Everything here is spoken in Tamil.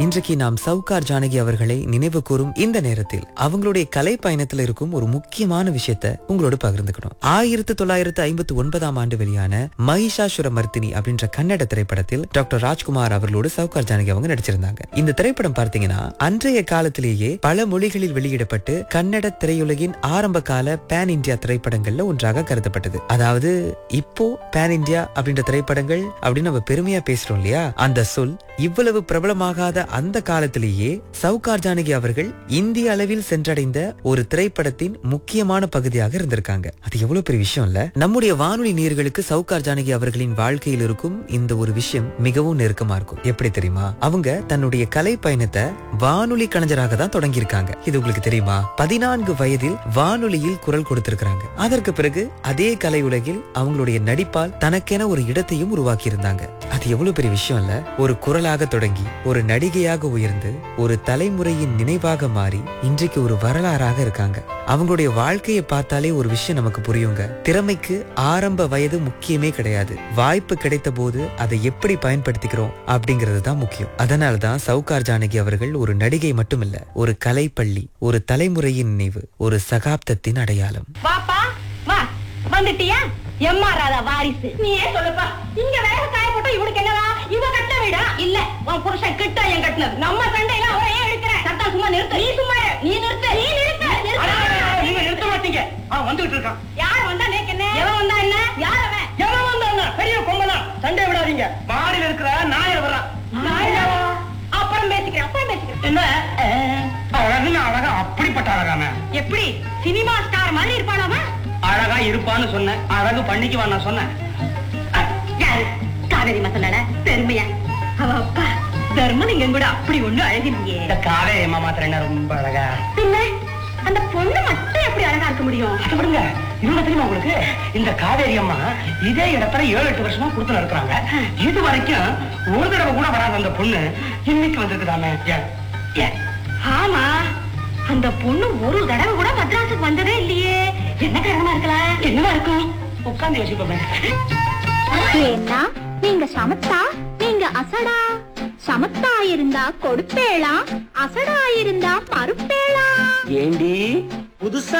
இன்றைக்கு நாம் சவுகார் ஜானகி அவர்களை நினைவு கூறும் இந்த நேரத்தில் அவங்களுடைய கலை பயணத்துல இருக்கும் ஒரு முக்கியமான விஷயத்த உங்களோட பகிர்ந்துக்கணும் ஆயிரத்தி தொள்ளாயிரத்து ஐம்பத்தி ஒன்பதாம் ஆண்டு வெளியான மகிஷாசுர மர்த்தினி அப்படின்ற கன்னட திரைப்படத்தில் டாக்டர் ராஜ்குமார் அவர்களோடு சவுகார் ஜானகி அவங்க நடிச்சிருந்தாங்க இந்த திரைப்படம் பார்த்தீங்கன்னா அன்றைய காலத்திலேயே பல மொழிகளில் வெளியிடப்பட்டு கன்னட திரையுலகின் ஆரம்ப கால பேன் இந்தியா திரைப்படங்கள்ல ஒன்றாக கருதப்பட்டது அதாவது இப்போ பேன் இந்தியா அப்படின்ற திரைப்படங்கள் அப்படின்னு நம்ம பெருமையா பேசுறோம் இல்லையா அந்த சொல் இவ்வளவு பிரபலமாகாத அந்த காலத்திலேயே சவுகார் ஜானகி அவர்கள் இந்திய அளவில் சென்றடைந்த ஒரு திரைப்படத்தின் முக்கியமான பகுதியாக இருந்திருக்காங்க அது எவ்வளவு பெரிய விஷயம் இல்ல நம்முடைய வானொலி நேயர்களுக்கு சவுகார் ஜானகி அவர்களின் வாழ்க்கையில் இருக்கும் இந்த ஒரு விஷயம் மிகவும் நெருக்கமா இருக்கும் எப்படி தெரியுமா அவங்க தன்னுடைய கலை பயணத்தை வானொலி கலைஞராக தான் தொடங்கியிருக்காங்க இது உங்களுக்கு தெரியுமா பதினான்கு வயதில் வானொலியில் குரல் கொடுத்திருக்கிறாங்க அதற்கு பிறகு அதே கலை உலகில் அவங்களுடைய நடிப்பால் தனக்கென ஒரு இடத்தையும் உருவாக்கி இருந்தாங்க அது எவ்வளவு பெரிய விஷயம் இல்ல ஒரு குரலாக தொடங்கி ஒரு நடிகையாக உயர்ந்து ஒரு தலைமுறையின் நினைவாக மாறி இன்றைக்கு ஒரு வரலாறாக இருக்காங்க அவங்களுடைய வாழ்க்கையை பார்த்தாலே ஒரு விஷயம் நமக்கு புரியுங்க திறமைக்கு ஆரம்ப வயது முக்கியமே கிடையாது வாய்ப்பு கிடைத்த போது அதை எப்படி பயன்படுத்திக்கிறோம் அப்படிங்கிறது தான் முக்கியம் அதனால தான் சவுகார் ஜானகி அவர்கள் ஒரு நடிகை மட்டுமில்ல ஒரு கலைப்பள்ளி ஒரு தலைமுறையின் நினைவு ஒரு சகாப்தத்தின் அடையாளம் வாப்பா வா வந்துட்டியா எம்மா ராதா வாரிசு நீயே சொல்லுப்பா இங்க வேக காய போட்டு இவனுக்கு என்னவா இவ கட்ட வீடா இல்ல உன் புருஷன் கிட்ட என் கட்டினது நம்ம சண்டையில அவரை ஏன் இழுக்கிற சத்தா சும்மா நிறுத்து நீ சும்மா இரு. நீ நிறுத்து நீ நிறுத்து நீங்க நிறுத்த மாட்டீங்க அவன் வந்துகிட்டு இருக்கான் யார் வந்தா நேக்கு என்ன எவன் வந்தா என்ன யார் அவன் எவன் வந்தாங்க பெரிய கொம்பனா சண்டை விடாதீங்க மாடியில் இருக்கிற நாயர் வர்றான் நாயனா? அப்புறம் பேசிக்கிறேன் அப்புறம் பேசிக்கிறேன் என்ன அழகுன்னு அழகா அப்படிப்பட்ட அழகான எப்படி சினிமா ஸ்டார் மாதிரி இருப்பானாமா அழகா இருப்பான்னு சொன்னேன் அழகு பண்ணிக்குவா நான் சொன்னேன் யாரு காவேரி மசாலால பெருமையா அவ அப்பா தர்மலிங்க கூட அப்படி ஒண்ணு அழகில்லையே இந்த காவேரி அம்மா மாத்திரம் என்ன ரொம்ப அழகா பின்ன அந்த பொண்ணு மட்டும் எப்படி அழகா இருக்க முடியும் அது விடுங்க இன்னொன்னு தெரியுமா உங்களுக்கு இந்த காவேரி அம்மா இதே இடத்துல ஏழு எட்டு வருஷமா கொடுத்து இருக்கிறாங்க இது வரைக்கும் ஒரு தடவை கூட வராத அந்த பொண்ணு இன்னைக்கு வந்திருக்குதாமே ஏன் ஏன் ஆமா அந்த பொண்ணு ஒரு தடவை கூட மദ്രാസുக்கு வந்ததே இல்லையே என்ன காரணமா இருக்கலாம் என்னவா இருக்கும் உட்கார்ந்து யோசிப்போமே ஏன்னா நீங்க சமத்தா நீங்க அசடா சமத்தா இருந்தா கொடுப்பேளா அசடா இருந்தா மறுப்பேளா ஏண்டி புதுசா